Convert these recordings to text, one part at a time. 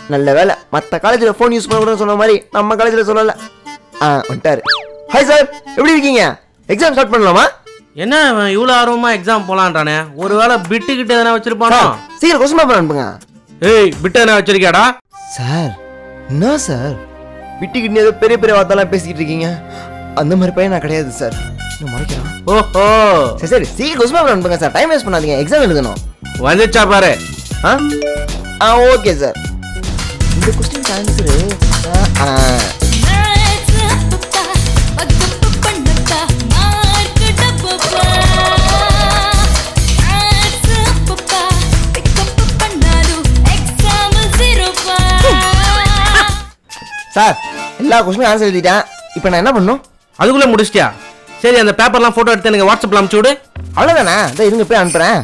நல்ல வேலை மற்ற காலேஜில் ஃபோன் யூஸ் பண்ணக்கூடாதுன்னு சொன்ன மாதிரி நம்ம காலேஜில் சொல்லலை ஆ வந்துட்டாரு ஹாய் சார் எப்படி இருக்கீங்க எக்ஸாம் ஸ்டார்ட் பண்ணலாமா என்ன இவன் இவ்வளோ ஆர்வமா எக்ஸாம் போலான்றானே ஒருவேளை பிட்டு கிட்ட எதனா வச்சிருப்பானோ சார் சீக்கிரம் கொஸ்டின் பேப்பர் அனுப்புங்க ஏய் பிட்டு எதனா வச்சிருக்கியாடா சார் என்ன சார் விட்டுக்கிட்டு ஏதோ பெரிய பெரிய வார்த்தைலாம் பேசிக்கிட்டு இருக்கீங்க அந்த மாதிரி பையன் நான் கிடையாது சார் இன்னும் முறைக்கிறான் ஓஹோ சரி சரி சீக்கிரம் கொஸ்டின் பேப்பர் அனுப்புங்க சார் டைம் வேஸ்ட் பண்ணாதீங்க எக்ஸாம் எழுதணும் வந்துச்சா பாரு ஆ ஆ ஓகே சார் இந்த கொஸ்டின் ஆன்சரு சார் எல்லா கொஸ்டினும் ஆன்சர் எழுதிட்டேன் இப்போ நான் என்ன பண்ணணும் அதுக்குள்ள முடிச்சிட்டியா சரி அந்த பேப்பர்லாம் போட்டோ எடுத்து எனக்கு வாட்ஸ்அப்ல அனுப்பிச்சு விடு அவ்வளோதானே இதோ இருங்க போய் அனுப்புகிறேன்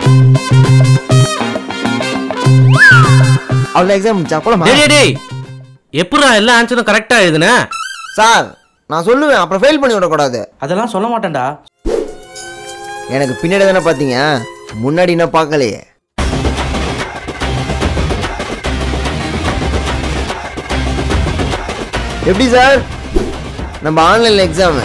அவ்வளோ எக்ஸாம் முடிச்சா போலாமா டேய் டேய், டேய் எப்படா எல்லா ஆன்சரும் கரெக்டா எழுதுன சார் நான் சொல்லுவேன் அப்புறம் ஃபெயில் பண்ணி விடக்கூடாது அதெல்லாம் சொல்ல மாட்டேன்டா எனக்கு பின்னாடி தானே பார்த்தீங்க முன்னாடி என்ன பார்க்கலையே எப்படி சார் நம்ம ஆன்லைன் எக்ஸாம்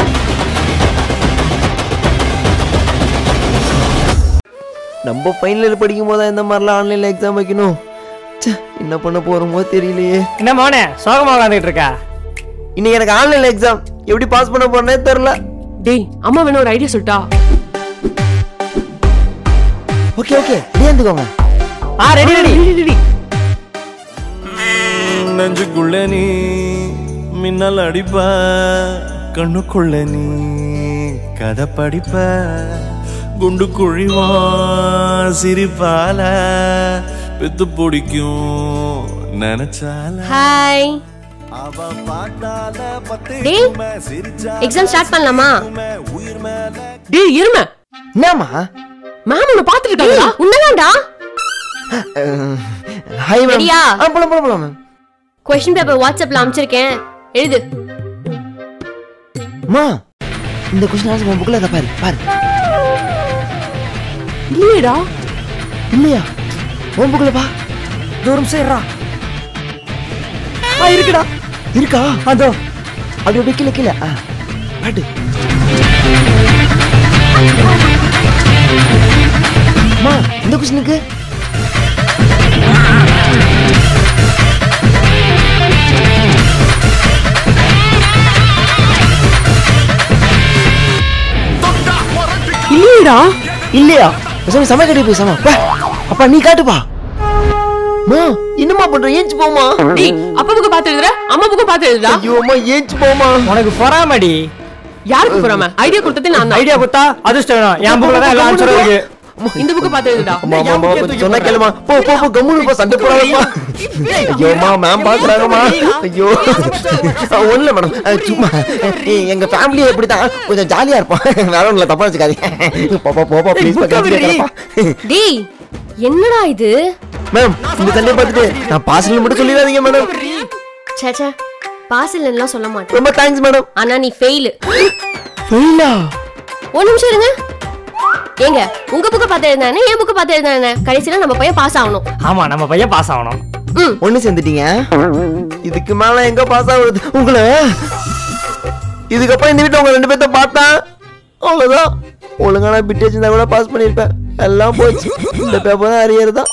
நம்ம ஃபைனல் இயர் படிக்கும் போது இந்த மாதிரிலாம் ஆன்லைனில் எக்ஸாம் வைக்கணும் ச்சே, என்ன பண்ண போகிறோமோ தெரியலையே என்ன மோனே சோகமா உட்காந்துட்டு இருக்கா இன்னைக்கு எனக்கு ஆன்லைன் எக்ஸாம் எப்படி பாஸ் பண்ண போறேனே தெரில டேய் அம்மா வேணா ஒரு ஐடியா சொல்லிட்டா ஓகே ஓகே விளையாண்டுக்கோங்க ஆ ரெடி ரெடி ரெடி நெஞ்சுக்குள்ள நீ மின்னல் அடிப்ப கண்ணுக்குள்ள நீ கதை படிப்ப குண்டு குழிவா சிரிப்பால பித்து பிடிக்கும் நினைச்சால ஹாய் அவ பார்த்தால பத்து டேய் எக்ஸாம் ஸ்டார்ட் பண்ணலாமா உயிர் மேல டேய் இரும என்னம்மா மேம் உன்னை பாத்துட்டு இருக்காங்களா உன்னதான்டா ஹாய் மேம் ரெடியா? ஆ போலாம் போலாம் போலாம் மேம் கொஸ்டின் பேப்பர் வாட்ஸ்அப்ல அனுப்பிச்சிருக்கேன் எழுது அம்மா இந்த கொஸ்டின் ஆன்சர் உன் புக்கில் இருக்கா பாரு பாரு இல்லையடா இல்லையா உன் புக்கில் பா தூரம் சேர்றா ஆ இருக்குடா இருக்கா அதோ அப்படி அப்படியே கீழே கீழே ஆ பாட்டு அம்மா இந்த கொஸ்டினுக்கு இல்லையடா இல்லையா பேசாம சமையல் கட்டி போய் சமா பா அப்பா நீ காட்டுப்பா மா என்னம்மா பண்ற ஏஞ்சி போமா டேய் அப்பா புக்க பாத்து எழுதுற அம்மா புக்க பாத்து எழுதுடா ஐயோ அம்மா ஏஞ்சி போமா உனக்கு பொறாமடி யாருக்கு போறாம ஐடியா கொடுத்தது நான் தான் ஐடியா கொடுத்தா அதிர்ஷ்டம் வேணும் என் புக்ல தான் எல்லா ஆன்சரும் இருக்கு இந்த புக்க பாத்து எழுதுடா அம்மா அம்மா அம்மா கொஞ்சம் சொன்னா கேளுமா போ போ போ கம்முனு போ சண்டை போடாதம்மா ஐயோம்மா மேம் பாக்குறாங்கம்மா ஐயோ ஒண்ணுல மேடம் சும்மா ஏய், எங்க ஃபேமிலி எப்படிதான் கொஞ்சம் ஜாலியா இருப்போம் வேற ஒண்ணுல தப்பா வச்சுக்காதீங்க போப்பா போப்பா ப்ளீஸ் டேய் என்னடா இது மேம் இந்த சண்டையை பார்த்துட்டு நான் பாசல் மட்டும் சொல்லிடாதீங்க மேடம் சேச்சே பாஸ் இல்லைன்னுலாம் சொல்ல மாட்டேன் ரொம்ப தேங்க்ஸ் மேடம் ஆனா நீ ஃபெயில் ஃபெயிலா ஒரு நிமிஷம் இருங்க ஏங்க உங்க புக்க பார்த்து எழுதானே என் புக்க பார்த்து எழுதானே கடைசியில நம்ம பையன் பாஸ் ஆகணும் ஆமா நம்ம பையன் பாஸ் ஆகணும் ம் ஒண்ணு சேர்ந்துட்டீங்க இதுக்கு மேல எங்க பாஸ் ஆகுறது உங்களை இதுக்கப்புறம் இந்த வீட்டுல உங்க ரெண்டு பேர்த்த பார்த்தா அவ்வளவுதான் ஒழுங்கான பிட் வச்சிருந்தா கூட பாஸ் பண்ணிருப்பேன் எல்லாம் போச்சு இந்த பேப்பர் தான் அரியர் தான்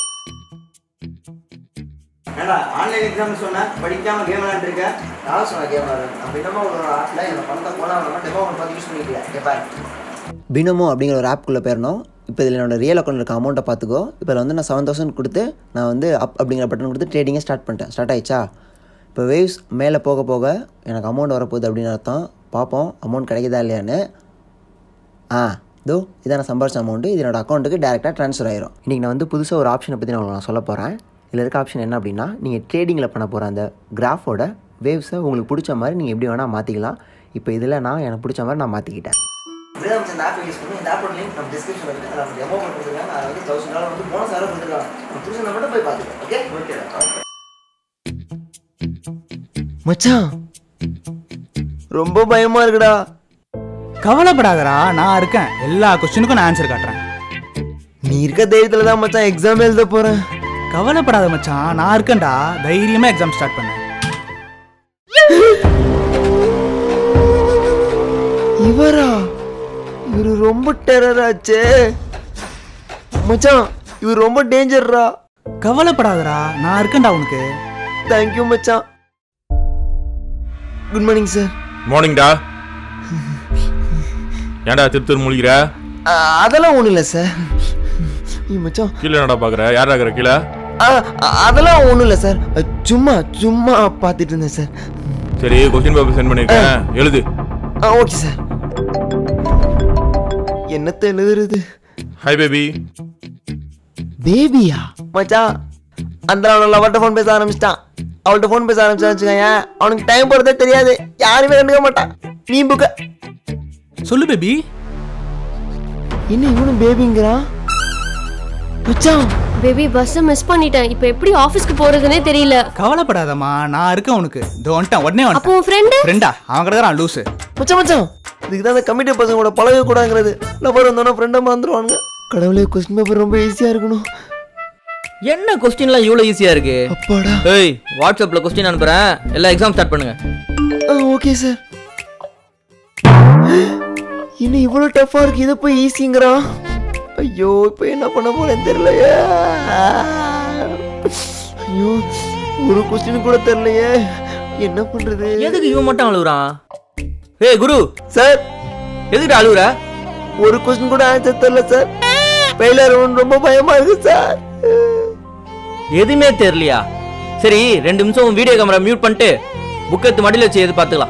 ஆன்லைன் எக்ஸாம் சொன்னேன் படிக்காம கேம் விளையாண்டுருக்க யாரும் சொன்ன கேம் விளையாடுறேன் அப்ப என்னமோ ஒரு ஆப்ல என்னோட பணத்தை போலாம் டெமோ ஒன்று பார்த்து யூஸ் பண்ணிக்கல கேட்பாரு பினமோ அப்படிங்கிற ஒரு ஆப்குள்ளே போயிடணும் இப்போ இதில் என்னோட ரியல் அக்கௌண்ட் இருக்க அமௌண்ட்டை பார்த்துக்கோ இப்போ இதில் வந்து நான் செவன் தௌசண்ட் கொடுத்து நான் வந்து அப் அப்படிங்கிற பட்டன் கொடுத்து ட்ரேடிங்கை ஸ்டார்ட் பண்ணிட்டேன் ஸ்டார்ட் ஆயிடுச்சா இப்போ வேவ்ஸ் மேலே போக போக எனக்கு அமௌண்ட் வரப்போகுது அப்படின்னு அர்த்தம் பார்ப்போம் அமௌண்ட் கிடைக்குதா இல்லையான்னு ஆ இதோ இதான் நான் சம்பாரிச்ச அமௌண்ட்டு இது என்னோட அக்கௌண்ட்டுக்கு டேரெக்டாக ட்ரான்ஸ்ஃபர் ஆயிரும் இன்றைக்கி நான் வந்து புதுசாக ஒரு ஆப்ஷனை பற்றி நான் உங்களுக்கு நான் சொல்ல போகிறேன் இதில் இருக்க ஆப்ஷன் என்ன அப்படின்னா நீங்கள் ட்ரேடிங்கில் பண்ண போகிற அந்த கிராஃபோட வேவ்ஸை உங்களுக்கு பிடிச்ச மாதிரி நீங்கள் எப்படி வேணால் மாற்றிக்கலாம் இப்போ இதில் நான் எனக்கு பிடிச்ச மாதிரி நான் மாற்றிக்கிட்டேன் இந்த ஆப் யூஸ் பண்ணி இந்த ஆப்போட லிங்க் நம்ம டிஸ்கிரிப்ஷன் இருக்கு அதில் நம்ம டெமோ கொடுத்துருக்காங்க அதில் வந்து தௌசண்ட் டாலர் வந்து போனஸ் யாரோ கொடுத்துருக்காங்க புதுசாக மட்டும் போய் பார்த்துக்கோ ஓகே ஓகே மச்சான் ரொம்ப பயமா இருக்குடா கவலைப்படாதடா நான் இருக்கேன் எல்லா கொஸ்டினுக்கும் நான் ஆன்சர் காட்டுறேன் நீ இருக்க தைரியத்துல தான் மச்சான் எக்ஸாம் எழுத போறேன் கவலைப்படாத மச்சான் நான் இருக்கேன்டா தைரியமா எக்ஸாம் ஸ்டார்ட் பண்ணேன் இவரா இவரு ரொம்ப டெரர் ஆச்சே மச்சான் இவர் ரொம்ப டேஞ்சர்ரா கவலைப்படாதடா நான் இருக்கேன்டா உனக்கு தேங்க்யூ மச்சான் குட் மார்னிங் சார் மார்னிங்டா ஏன்டா திரு திரு முழிக்கிற அதெல்லாம் ஒன்றும் இல்லை சார் ஐயோ, மச்சான் கீழே என்னடா பாக்குற யாரா இருக்கிற கீழே ஆ, அ- அதெல்லாம் ஒன்றும் இல்லை சார் அ, சும்மா சும்மா பார்த்துட்டு இருந்தேன் சார் சரி கொஸ்டின் பேப்பர் சென்ட் பண்ணிருக்கேன் எழுது ஆ ஓகே சார் என்னத்த எழுதுறது ஹாய் பேபி பேபியா மச்சான் அந்த அவன் அவள்கிட்ட ஃபோன் பேச ஆரம்பிச்சிட்டான் அவள்கிட்ட ஃபோன் பேச ஆரம்பிச்சா வச்சுக்கோங்க அவனுக்கு டைம் போகிறதே தெரியாது யாருமே கண்டுக்க மாட்டான் நீ புக்க சொல்லு பேபி என்ன இவனும் பேபிங்கிறான் மச்சான் பேபி பஸ் மிஸ் பண்ணிட்டேன் இப்போ எப்படி ஆபீஸ்க்கு போறதுனே தெரியல கவலைப்படாதம்மா நான் இருக்கேன் உனக்கு இதோ வந்துட்டேன் உடனே அப்போ வந்துட்டேன் உன் ஃப்ரெண்டு ஃப்ரெண்டா அவன் கிடக்குறான் லூசு மச்சான் மச்சான் இதுக்கு தான் அந்த கமிட்டி பசங்க கூட பழக கூடாங்கிறது லவர் வந்தோன்னா ஃப்ரெண்டாக மறந்துடுவானுங்க கடவுளே கொஸ்டின் பேப்பர் ரொம்ப ஈஸியாக இருக்கணும் என்ன கொஸ்டின்லாம் இவ்வளோ ஈஸியா இருக்கு அப்பாடா ஏய் வாட்ஸ்அப்ல கொஸ்டின் அனுப்புறேன் எல்லாம் எக்ஸாம் ஸ்டார்ட் பண்ணுங்க ஆ ஓகே சார் இன்னும் இவ்வளோ டஃப்பாக இருக்கு இதை போய் ஈஸிங்கிறான் ஐயோ இப்போ என்ன பண்ண போறேன்னு தெரியலையே ஐயோ ஒரு கொஸ்டின் கூட தெரியலையே என்ன பண்றது எதுக்கு இவன் மட்டும் அழுகுறான் ஏய் குரு சார் எதுக்கு அழுகுற ஒரு கொஸ்டின் கூட ஆன்சர் தெரியல சார் ஃபெயிலியர் ரொம்ப பயமா இருக்கு சார் எதுவுமே தெரியலையா சரி ரெண்டு நிமிஷம் வீடியோ கேமரா மியூட் பண்ணிட்டு புக் எடுத்து மடியில் வச்சு எது பார்த்துக்கலாம்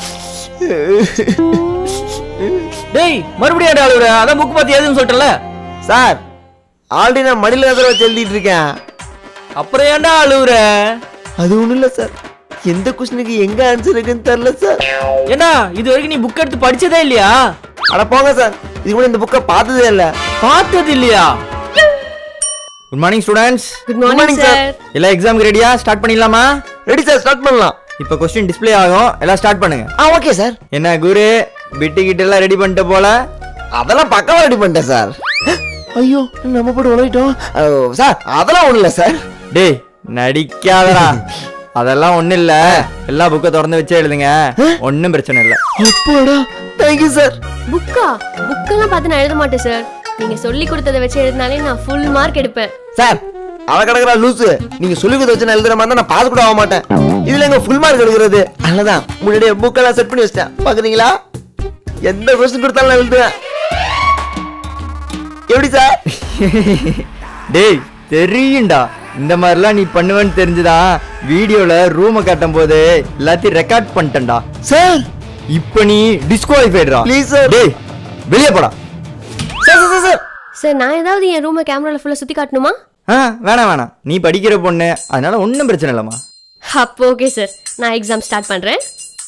டேய் மறுபடியும் ஏன்டா அழுகுற அதான் புக் பார்த்து எதுன்னு சொல்லிட்டல சார் ஆல்ரெடி நான் மடியில் எதிர வச்சு எழுதிட்டு இருக்கேன் அப்புறம் ஏன்டா அழுகுற அது ஒன்றும் இல்லை சார் எந்த கொஸ்டினுக்கு எங்க ஆன்சர் இருக்குன்னு தெரியல சார் ஏண்டா இது வரைக்கும் நீ புக் எடுத்து படிச்சதே இல்லையா அட போங்க சார் இது கூட இந்த புக்கை பார்த்ததே இல்லை பார்த்தது இல்லையா good morning students good morning sir எல்லாம் எக்ஸாமுக்கு ரெடியா ஸ்டார்ட் பண்ணிடலாமா ரெடி சார் ஸ்டார்ட் பண்ணலாம் இப்போ கொஸ்டின் டிஸ்ப்ளே ஆகும் எல்லாம் ஸ்டார்ட் பண்ணுங்க ஆ ஓகே சார் என்ன குரு பிட்டு கிட்ட எல்லாம் ரெடி பண்ணிட்ட போல அதெல்லாம் பக்கவா ரெடி பண்ணிட்டேன் சார் ஐயோ நம்ம போட்டு உழைட்டோம் சார் அதெல்லாம் ஒன்றும் இல்லை சார் டேய் நடிக்காதடா அதெல்லாம் ஒண்ணும் இல்ல எல்லா புக்கை திறந்து வச்சே எழுதுங்க ஒண்ணும் பிரச்சனை இல்ல அப்பாடா தேங்க்யூ சார் புக்கா புக்கெல்லாம் பார்த்து நான் எழுத மாட்டேன் சார் நீங்க சொல்லி கொடுத்ததை வச்சு எழுதினாலே நான் ஃபுல் மார்க் எடுப்பேன் சார் அவ கிடக்குறா லூசு நீங்க சொல்லி கொடுத்து வச்சு நான் எழுதுற மாதிரி தான் நான் பாஸ் கூட ஆக மாட்டேன் இதுல எங்க ஃபுல் மார்க் எடுக்கிறது அதனாலதான் முன்னாடியே புக்கெல்லாம் செட் பண்ணி வச்சிட்டேன் பாக்குறீங்களா எந்த கொஸ்டின் கொடுத்தாலும் நான் எழுதுவேன் எப்படி சார் டேய் தெரியும்டா இந்த மாதிரிலாம் நீ பண்ணுவேன்னு தெரிஞ்சுதான் வீடியோல ரூமை காட்டும் போது எல்லாத்தையும் ரெக்கார்ட் பண்ணிட்டேன்டா சார் இப்போ நீ டிஸ்குவாலிஃபைடுடா Please, sir. டேய் வெளியே போடா sir sir, sir sir sir நான் ஏதாவது என் ரூமை கேமரால ஃபுல்லா சுத்தி காட்டணுமா ஆ வேணாம் வேணாம் நீ படிக்கிற பொண்ணு அதனால ஒன்றும் பிரச்சனை இல்லைம்மா அப்போ ஓகே சார் நான் எக்ஸாம் ஸ்டார்ட் பண்றேன்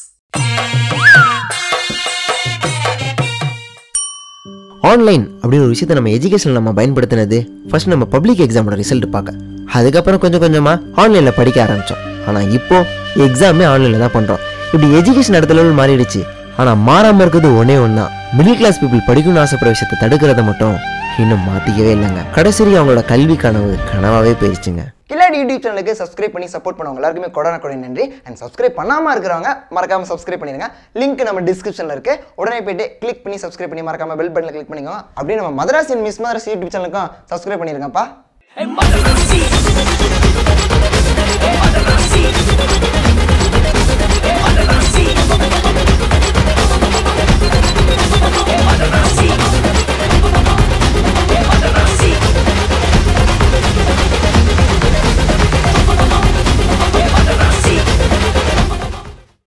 ஆன்லைன் அப்படின்னு ஒரு விஷயத்தை நம்ம எஜுகேஷனில் நம்ம பயன்படுத்தினது ஃபர்ஸ்ட் நம்ம பப்ளிக் எக்ஸாமோட ரிசல்ட் பார்க்க அதுக்கப்புறம் கொஞ்சம் கொஞ்சமாக ஆன்லைனில் படிக்க ஆரம்பித்தோம் ஆனால் இப்போ எக்ஸாமே ஆன்லைனில் தான் பண்ணுறோம் இப்படி எஜுகேஷன் அடுத்த லெவல் மாறிடுச்சு ஆனால் மாறாமல் இருக்கிறது ஒன்றே ஒன்று தான் மிடில் கிளாஸ் பீப்புள் படிக்கணும்னு ஆசைப்படுற விஷயத்தை தடுக்கிறத மட்டும் இன்னும் மாற்றிக்கவே இல்லைங்க கடைசி அவங்களோட கல்வி கனவு கனவாகவே போயிடுச்சுங்க கில்லாடி யூடியூப் சேனலுக்கு சப்ஸ்கிரைப் பண்ணி சப்போர்ட் பண்ணவங்க எல்லாருக்குமே கொடான கொடை நன்றி அண்ட் சப்ஸ்கிரைப் பண்ணாமல் இருக்கிறவங்க மறக்காம சப்ஸ்கிரைப் பண்ணிடுங்க லிங்க் நம்ம டிஸ்கிரிப்ஷனில் இருக்கு உடனே போயிட்டு கிளிக் பண்ணி சப்ஸ்கிரைப் பண்ணி மறக்காம பெல் பட்டனில் கிளிக் பண்ணிக்கோங்க அப்படியே நம்ம மதராசி மிஸ் மதராசி யூடியூப் சேனலுக்கும் சப்ஸ்கிரைப் பண்ணிருங்கப்பா